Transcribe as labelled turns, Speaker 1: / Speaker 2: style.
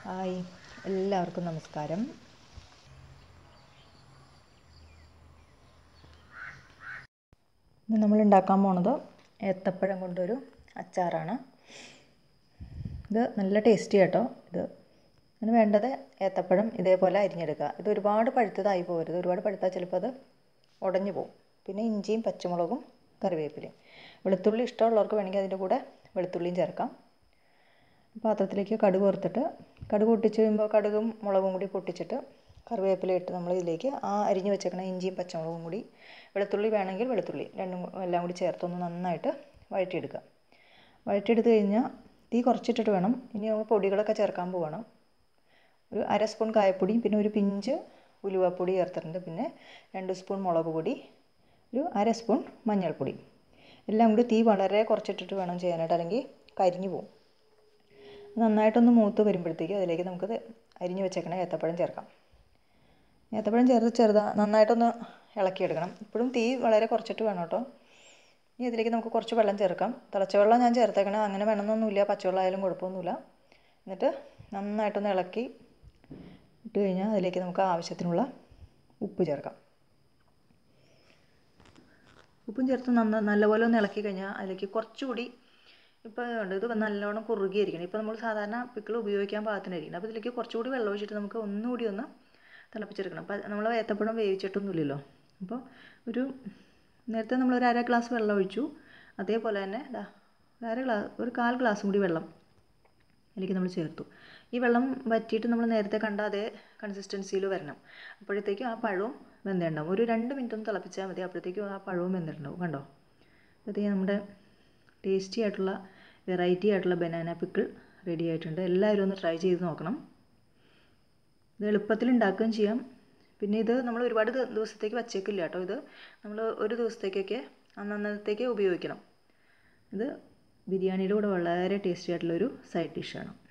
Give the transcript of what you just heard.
Speaker 1: hi എല്ലാവർക്കും നമസ്കാരം ഇന്ന് നമ്മൾ ഉണ്ടാക്കാൻ പോണത് ഏത്തപ്പഴം കൊണ്ടൊരു അച്ചാറാണ് ഇത് നല്ല ടേസ്റ്റി കേട്ടോ ഇത് അതിന് വേണ്ടത് ഏത്തപ്പഴം ഇതേപോലെ അരിഞ്ഞെടുക്കുക ഇത് ഒരുപാട് പഴുത്തതായി പോകരുത് ഒരുപാട് പഴുത്താൽ ചിലപ്പോൾ അത് ഉടഞ്ഞു പോകും പിന്നെ ഇഞ്ചിയും പച്ചമുളകും കറിവേപ്പിലയും വെളുത്തുള്ളി ഇഷ്ടമുള്ളവർക്ക് വേണമെങ്കിൽ അതിൻ്റെ കൂടെ വെളുത്തുള്ളിയും ചേർക്കാം പാത്രത്തിലേക്ക് കടുക് വറുത്തിട്ട് കടുക് പൊട്ടിച്ച് കഴിയുമ്പോൾ കടുകും മുളകും കൂടി പൊട്ടിച്ചിട്ട് കറിവേപ്പില ഇട്ട് നമ്മൾ ഇതിലേക്ക് ആ അരിഞ്ഞ് വെച്ചേക്കണ ഇഞ്ചിയും പച്ചമുളകും കൂടി വെളുത്തുള്ളി വേണമെങ്കിൽ വെളുത്തുള്ളി രണ്ടും എല്ലാം കൂടി ചേർത്തൊന്ന് നന്നായിട്ട് വഴറ്റിയെടുക്കുക വഴറ്റിയെടുത്ത് കഴിഞ്ഞാൽ തീ കുറച്ചിട്ടിട്ട് വേണം ഇനി നമ്മൾ പൊടികളൊക്കെ ചേർക്കാൻ പോകണം ഒരു അര സ്പൂൺ കായപ്പൊടിയും പിന്നെ ഒരു പിഞ്ച് ഉലുവപ്പൊടി ചേർത്തിട്ടുണ്ട് പിന്നെ രണ്ട് സ്പൂൺ മുളക് പൊടി ഒരു അര സ്പൂൺ മഞ്ഞൾപ്പൊടി എല്ലാം കൂടി തീ വളരെ കുറച്ചിട്ടിട്ട് വേണം ചെയ്യാനായിട്ട് അല്ലെങ്കിൽ കരിഞ്ഞു പോകും നന്നായിട്ടൊന്ന് മൂത്ത് വരുമ്പോഴത്തേക്ക് അതിലേക്ക് നമുക്ക് അരിഞ്ഞു വെച്ചേക്കണ ഏത്തപ്പഴം ചേർക്കാം ഏത്തപ്പഴം ചേർത്ത് ചെറുതാ നന്നായിട്ടൊന്ന് ഇളക്കിയെടുക്കണം ഇപ്പോഴും തീ വളരെ കുറച്ചിട്ട് വേണം കേട്ടോ ഇനി ഇതിലേക്ക് നമുക്ക് കുറച്ച് വെള്ളം ചേർക്കാം തിളച്ച വെള്ളം ഞാൻ ചേർത്തേക്കണേ അങ്ങനെ വേണമെന്നൊന്നുമില്ല പച്ചവെള്ളം ആയാലും കുഴപ്പമൊന്നുമില്ല എന്നിട്ട് നന്നായിട്ടൊന്ന് ഇളക്കി ഇട്ട് കഴിഞ്ഞാൽ അതിലേക്ക് നമുക്ക് ആവശ്യത്തിനുള്ള ഉപ്പ് ചേർക്കാം ഉപ്പും ചേർത്ത് നന്ന നല്ലപോലെ ഒന്ന് ഇളക്കി കഴിഞ്ഞാൽ അതിലേക്ക് കുറച്ചുകൂടി ഇപ്പോൾ ഉണ്ട് ഇത് നല്ലോണം കുറുകിയിരിക്കണം ഇപ്പോൾ നമ്മൾ സാധാരണ പിക്കിൾ ഉപയോഗിക്കാൻ പാകത്തിനായിരിക്കണം അപ്പോൾ ഇതിലേക്ക് കുറച്ചുകൂടി വെള്ളം ഒഴിച്ചിട്ട് നമുക്ക് ഒന്നുകൂടി ഒന്ന് തിളപ്പിച്ചെടുക്കണം അപ്പോൾ നമ്മൾ ഏത്തപ്പഴം വേവിച്ചിട്ടൊന്നുമില്ലല്ലോ അപ്പോൾ ഒരു നേരത്തെ നമ്മൾ ഒരു അര ഗ്ലാസ് വെള്ളം ഒഴിച്ചു അതേപോലെ തന്നെ ഇതാ അര ഗ്ലാസ് ഒരു കാൽ ഗ്ലാസും കൂടി വെള്ളം അതിലേക്ക് നമ്മൾ ചേർത്തു ഈ വെള്ളം വറ്റിയിട്ട് നമ്മൾ നേരത്തെ കണ്ട അതേ കൺസിസ്റ്റൻസിയിൽ വരണം അപ്പോഴത്തേക്കും ആ പഴവും വെന്തിട്ടുണ്ടാവും ഒരു രണ്ട് മിനിറ്റ് ഒന്ന് തിളപ്പിച്ചാൽ മതി അപ്പോഴത്തേക്കും ആ പഴവും വെന്തിട്ടുണ്ടാവും കണ്ടോ അപ്പോഴത്തേക്കും നമ്മുടെ ടേസ്റ്റി ആയിട്ടുള്ള വെറൈറ്റി ആയിട്ടുള്ള ബനാന പിക്കിൾ റെഡി ആയിട്ടുണ്ട് എല്ലാവരും ഒന്ന് ട്രൈ ചെയ്ത് നോക്കണം ഇത് എളുപ്പത്തിൽ ഉണ്ടാക്കുകയും ചെയ്യാം പിന്നെ ഇത് നമ്മൾ ഒരുപാട് ദിവസത്തേക്ക് വച്ചേക്കില്ല കേട്ടോ ഇത് നമ്മൾ ഒരു ദിവസത്തേക്കൊക്കെ അന്നന്നത്തേക്ക് ഉപയോഗിക്കണം ഇത് ബിരിയാണിയുടെ കൂടെ വളരെ ടേസ്റ്റി ആയിട്ടുള്ളൊരു സൈഡ് ഡിഷാണ്